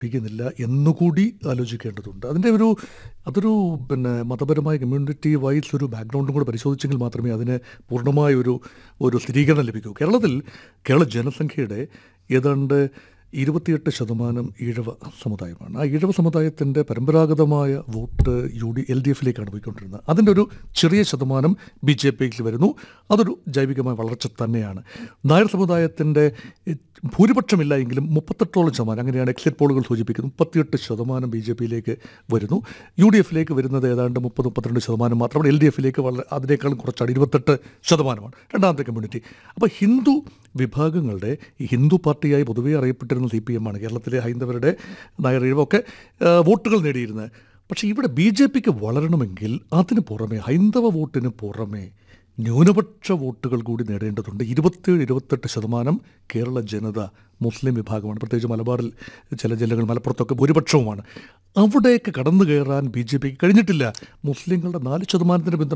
പ്പിക്കുന്നില്ല എന്നുകൂടി ആലോചിക്കേണ്ടതുണ്ട് അതിൻ്റെ ഒരു അതൊരു പിന്നെ മതപരമായ കമ്മ്യൂണിറ്റി വൈസ് ഒരു ബാക്ക്ഗ്രൗണ്ടും കൂടെ പരിശോധിച്ചെങ്കിൽ മാത്രമേ അതിന് പൂർണ്ണമായ ഒരു ഒരു സ്ഥിരീകരണം ലഭിക്കൂ കേരളത്തിൽ കേരള ജനസംഖ്യയുടെ ഏതാണ്ട് ഇരുപത്തിയെട്ട് ശതമാനം ഈഴവ സമുദായമാണ് ആ ഈഴവ സമുദായത്തിൻ്റെ പരമ്പരാഗതമായ vote U D L D എഫിലേക്കാണ് പോയിക്കൊണ്ടിരുന്നത് അതിൻ്റെ ഒരു ചെറിയ ശതമാനം ബി ജെ പിക്ക് വരുന്നു അതൊരു ജൈവികമായ വളർച്ച തന്നെയാണ് നായർ സമുദായത്തിൻ്റെ ഭൂരിപക്ഷമില്ല എങ്കിലും മുപ്പത്തെട്ടോളം ശതമാനം അങ്ങനെയാണ് എക്സിറ്റ് പോളുകൾ സൂചിപ്പിക്കുന്നത് മുപ്പത്തിയെട്ട് ശതമാനം ബി ജെ പിയിലേക്ക് വരുന്നു യു ഡി എഫിലേക്ക് വരുന്നത് ഏതാണ്ട് മുപ്പത് മുപ്പത്തിരണ്ട് ശതമാനം മാത്രമാണ് എൽ ഡി എഫിലേക്ക് വളരെ അതിനേക്കാളും കുറച്ചാണ് ഇരുപത്തെട്ട് ശതമാനമാണ് രണ്ടാമത്തെ കമ്മ്യൂണിറ്റി അപ്പോൾ ഹിന്ദു വിഭാഗങ്ങളുടെ ഈ ഹിന്ദു പാർട്ടിയായി പൊതുവേ അറിയപ്പെട്ടിരുന്ന സി പി എം ആണ് കേരളത്തിലെ ഹൈന്ദവരുടെ നായർ ഈഴവൊക്കെ ആ, വോട്ടുകൾ നേടിയിരുന്നത് പക്ഷേ ഇവിടെ ബി ജെ പിക്ക് വളരണമെങ്കിൽ അതിന് പുറമെ ഹൈന്ദവ വോട്ടിന് പുറമെ ന്യൂനപക്ഷ വോട്ടുകൾ കൂടി നേടേണ്ടതുണ്ട് ഇരുപത്തേഴ് ഇരുപത്തെട്ട് ശതമാനം കേരള ജനത മുസ്ലിം വിഭാഗമാണ് പ്രത്യേകിച്ച് മലബാറിൽ ചില ജില്ലകൾ മലപ്പുറത്തൊക്കെ ഭൂരിപക്ഷവുമാണ് അവിടേക്ക് കടന്നു കയറാൻ ബി ജെ പിക്ക് കഴിഞ്ഞിട്ടില്ല മുസ്ലിങ്ങളുടെ നാല് ശതമാനത്തിന് പിന്തുണ